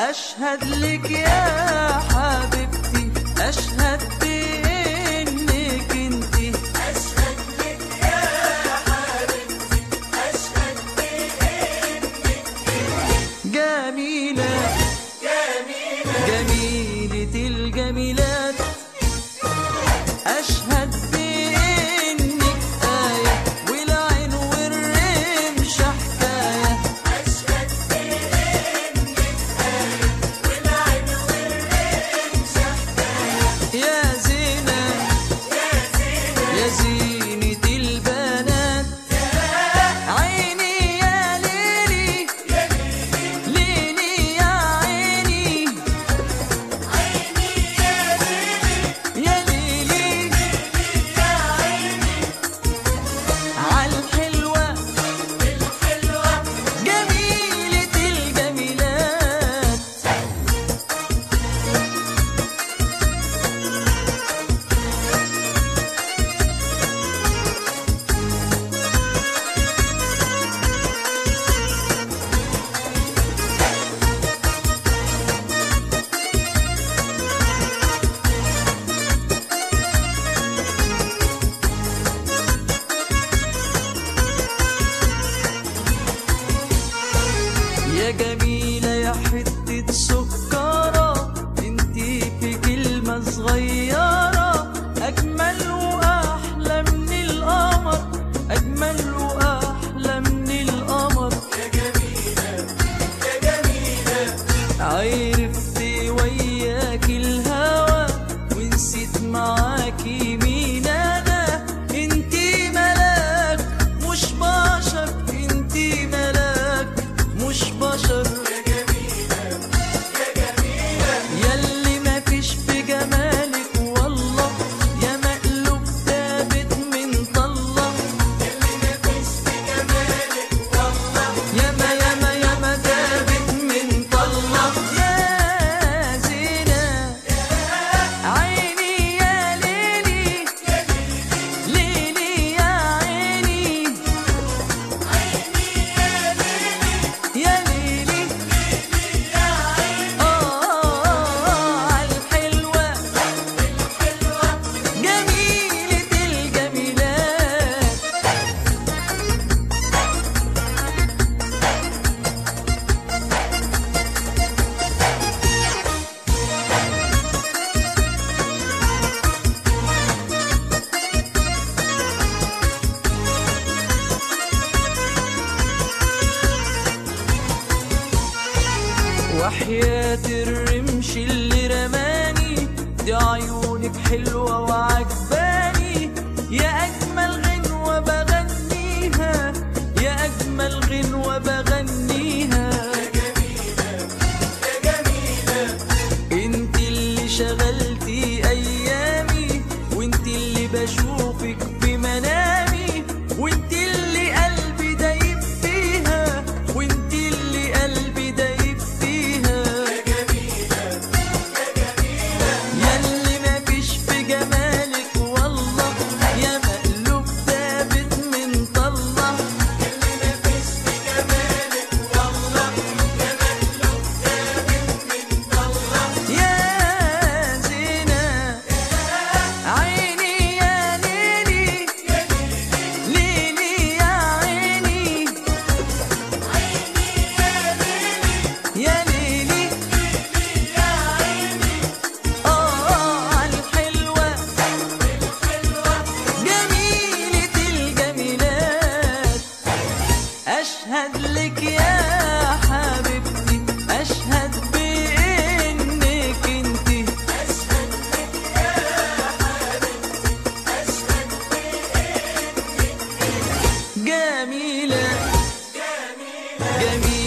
أشهد لك يا حبيبتي أشهد بإنك انتي أشهد لك يا حبيبتي أشهد بإنك جميلة جميلة جميلة الجميلات أشهد بإنك آية والعين والرمش حكاية أشهد بإنك آية والعين والرمش حكاية يا زينة يا زينة يا زينة البنات عيني يا ليلي ليلي يا عيني عيني يا ليلي يا ليلي يا عيني عالحلوة الحلوة جميلة الجميلات يا جميلة يا حتة سكرة انتي في كلمة صغيرة أجمل وأحلى من القمر أجمل وأحلى من القمر يا جميلة يا جميلة عرفت وياك الهوى ونسيت معاكي مين أنا انتي ملاك مش بشر انتي ملاك مش بشر يا جميلة يا جميلة ياللي ما فيش في جمالك والله يا مقلوب ثابت من طلة اللي مفيش في جمالك والله ياما ياما ياما ثابت من طلة يا زينة عيني يا ليلي ليلي يا عيني عيني يا ليلي يا ليلي يا عيني آه عالحلوة الحلوة جميلة الجميلات وحياة الرمش اللي رماني دي عيونك حلوة وعجباني يا أجمل غنوة بغنيها يا أجمل غنوة بغنيها يا جميلة انت اللي شغلتي أيامي وانت اللي بشوفك في منامي وانت اللي قلبي دايب فيها وانت اللي قلبي دايب فيها يا جميلة يا جميلة ياللي مفيش في جمالك والله يا مقلوب ثابت من طلة اللي مفيش في جمالك والله يا مقلوب ثابت من طلة يا زينة عيني يا ليلي ليلي يا عيني عيني يا ليلي يا ليلي يا عيني آه عالحلوة الحلوة جميلة الجميلات أشهد لك يا حبيبتي أشهد بإنك انتي أشهد لك يا حبيبتي أشهد بإنك جميلة جميلة جميلة